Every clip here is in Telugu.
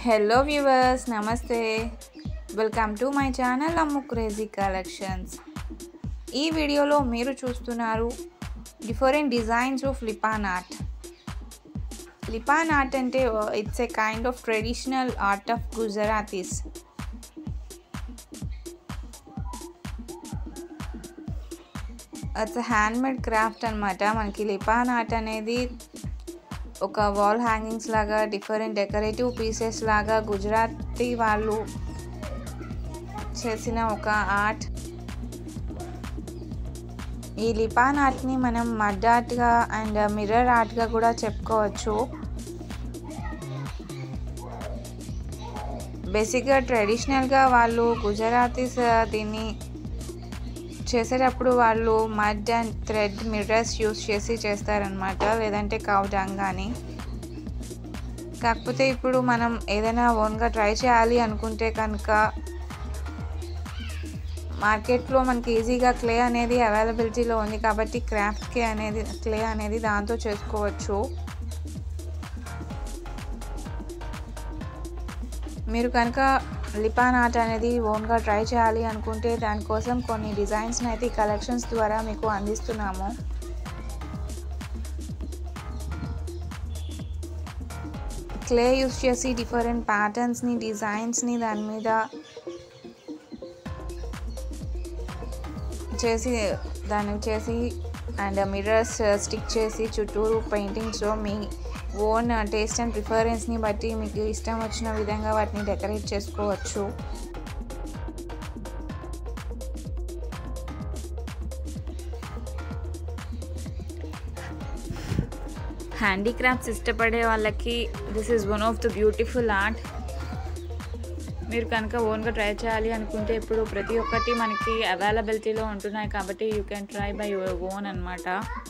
హలో వ్యూవర్స్ నమస్తే welcome to my channel Ammu crazy collections ఈ వీడియోలో మీరు చూస్తున్నారు different designs of Lippan art Lippan art అంటే it's a kind of traditional art of Gujaratis it's handmade craft అనమాట మనకి లిపాన్ ఆర్ట్ అనేది ఒక వాల్ హ్యాంగింగ్స్ లాగా డిఫరెంట్ డెకరేటివ్ పీసెస్ లాగా గుజరాతీ వాళ్ళు చేసిన ఒక ఆర్ట్ ఈ లిపాన్ ఆర్ట్ని మనం మడ్ ఆర్ట్గా అండ్ మిర్రర్ ఆర్ట్గా కూడా చెప్పుకోవచ్చు బేసిక్గా ట్రెడిషనల్గా వాళ్ళు గుజరాతీస్ దీన్ని చేసేటప్పుడు వాళ్ళు mud and thread mirrors use చేసి చేస్తారనమాట లేదంటే కౌడాంగ్ కానీ కాకపోతే ఇప్పుడు మనం ఏదైనా ఓన్గా ట్రై చేయాలి అనుకుంటే కనుక మార్కెట్లో మనకి ఈజీగా క్లే అనేది అవైలబిలిటీలో ఉంది కాబట్టి క్రాఫ్ట్ కే అనేది క్లే అనేది దాంతో చేసుకోవచ్చు మీరు కనుక లిపాన్ ఆర్ట్ అనేది ఓన్గా ట్రై చేయాలి అనుకుంటే దానికోసం కొన్ని డిజైన్స్ని అయితే ఈ కలెక్షన్స్ ద్వారా మీకు అందిస్తున్నాము క్లే యూస్ చేసి డిఫరెంట్ ప్యాటర్న్స్ని డిజైన్స్ని దాని మీద చేసి దాన్ని చేసి అండ్ మిర్రర్స్ స్టిక్ చేసి చుట్టూరు పెయింటింగ్స్లో మీ ఓన్ టేస్ట్ అండ్ ప్రిఫరెన్స్ని బట్టి మీకు ఇష్టం వచ్చిన విధంగా వాటిని డెకరేట్ చేసుకోవచ్చు హ్యాండీక్రాఫ్ట్స్ ఇష్టపడే వాళ్ళకి this is one of the beautiful art మీరు కనుక ఓన్గా ట్రై చేయాలి అనుకుంటే ఇప్పుడు ప్రతి ఒక్కటి మనకి అవైలబిలిటీలో ఉంటున్నాయి కాబట్టి you can try by your own అనమాట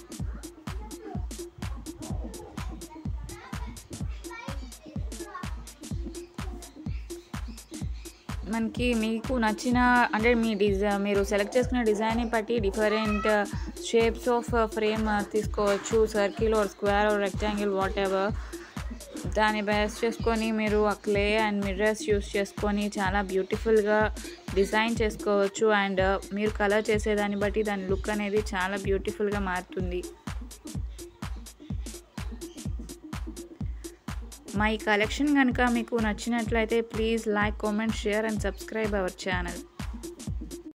మనకి మీకు నచ్చిన అంటే మీ డిజై మీరు సెలెక్ట్ చేసుకున్న డిజైన్ని బట్టి డిఫరెంట్ షేప్స్ ఆఫ్ ఫ్రేమ్ తీసుకోవచ్చు circle or square or rectangle whatever దాన్ని బేస్ చేసుకొని మీరు ఆ క్లే అండ్ మిర్రర్స్ యూస్ చేసుకొని చాలా బ్యూటిఫుల్గా డిజైన్ చేసుకోవచ్చు అండ్ మీరు కలర్ చేసేదాన్ని బట్టి దాని లుక్ అనేది చాలా బ్యూటిఫుల్గా మారుతుంది మా ఈ కలెక్షన్ కనుక మీకు నచ్చినట్లయితే please like comment share and subscribe our channel